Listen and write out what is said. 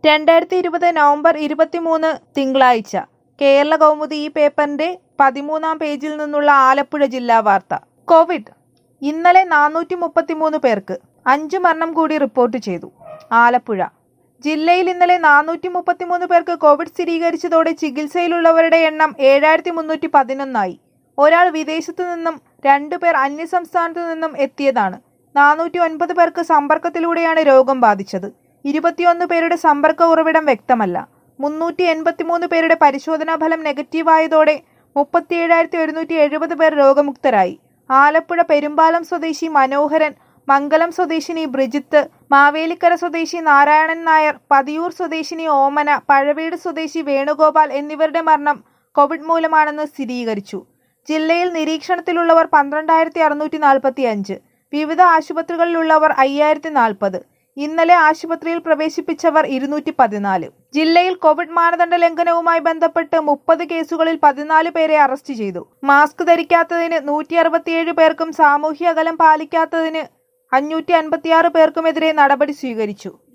രണ്ടായിരത്തി ഇരുപത് നവംബർ ഇരുപത്തിമൂന്ന് തിങ്കളാഴ്ച കേരള കൗമുദി ഈ പേപ്പറിന്റെ പതിമൂന്നാം പേജിൽ നിന്നുള്ള ആലപ്പുഴ ജില്ലാ വാർത്ത കോവിഡ് ഇന്നലെ നാനൂറ്റി മുപ്പത്തിമൂന്ന് പേർക്ക് അഞ്ച് മരണം കൂടി റിപ്പോർട്ട് ചെയ്തു ആലപ്പുഴ ജില്ലയിൽ ഇന്നലെ നാനൂറ്റി മുപ്പത്തിമൂന്ന് പേർക്ക് കോവിഡ് സ്ഥിരീകരിച്ചതോടെ ചികിത്സയിലുള്ളവരുടെ എണ്ണം ഏഴായിരത്തി മുന്നൂറ്റി പതിനൊന്നായി ഒരാൾ വിദേശത്തു നിന്നും രണ്ടു പേർ അന്യസംസ്ഥാനത്തു നിന്നും എത്തിയതാണ് നാനൂറ്റി ഒൻപത് പേർക്ക് സമ്പർക്കത്തിലൂടെയാണ് രോഗം ബാധിച്ചത് ഇരുപത്തിയൊന്ന് പേരുടെ സമ്പർക്ക ഉറവിടം വ്യക്തമല്ല മുന്നൂറ്റി എൺപത്തിമൂന്ന് പേരുടെ പരിശോധനാ ഫലം നെഗറ്റീവായതോടെ മുപ്പത്തിയേഴായിരത്തി ഒരുന്നൂറ്റി എഴുപത് പേർ രോഗമുക്തരായി ആലപ്പുഴ പെരുമ്പാലം സ്വദേശി മനോഹരൻ മംഗലം സ്വദേശിനി ബ്രിജിത്ത് മാവേലിക്കര സ്വദേശി നാരായണൻ നായർ പതിയൂർ സ്വദേശിനി ഓമന പഴവീട് സ്വദേശി വേണുഗോപാൽ എന്നിവരുടെ മരണം കോവിഡ് മൂലമാണെന്ന് സ്ഥിരീകരിച്ചു ജില്ലയിൽ നിരീക്ഷണത്തിലുള്ളവർ പന്ത്രണ്ടായിരത്തി അറുന്നൂറ്റി നാൽപ്പത്തി അഞ്ച് വിവിധ ആശുപത്രികളിലുള്ളവർ അയ്യായിരത്തി നാൽപ്പത് ഇന്നലെ ആശുപത്രിയിൽ പ്രവേശിപ്പിച്ചവർ ഇരുന്നൂറ്റി പതിനാല് ജില്ലയിൽ കോവിഡ് മാനദണ്ഡ ലംഘനവുമായി ബന്ധപ്പെട്ട് മുപ്പത് കേസുകളിൽ പതിനാല് പേരെ അറസ്റ്റ് ചെയ്തു മാസ്ക് ധരിക്കാത്തതിന് നൂറ്റി അറുപത്തിയേഴ് പേർക്കും സാമൂഹ്യ അകലം പാലിക്കാത്തതിന് അഞ്ഞൂറ്റി അൻപത്തിയാറ് പേർക്കുമെതിരെ നടപടി സ്വീകരിച്ചു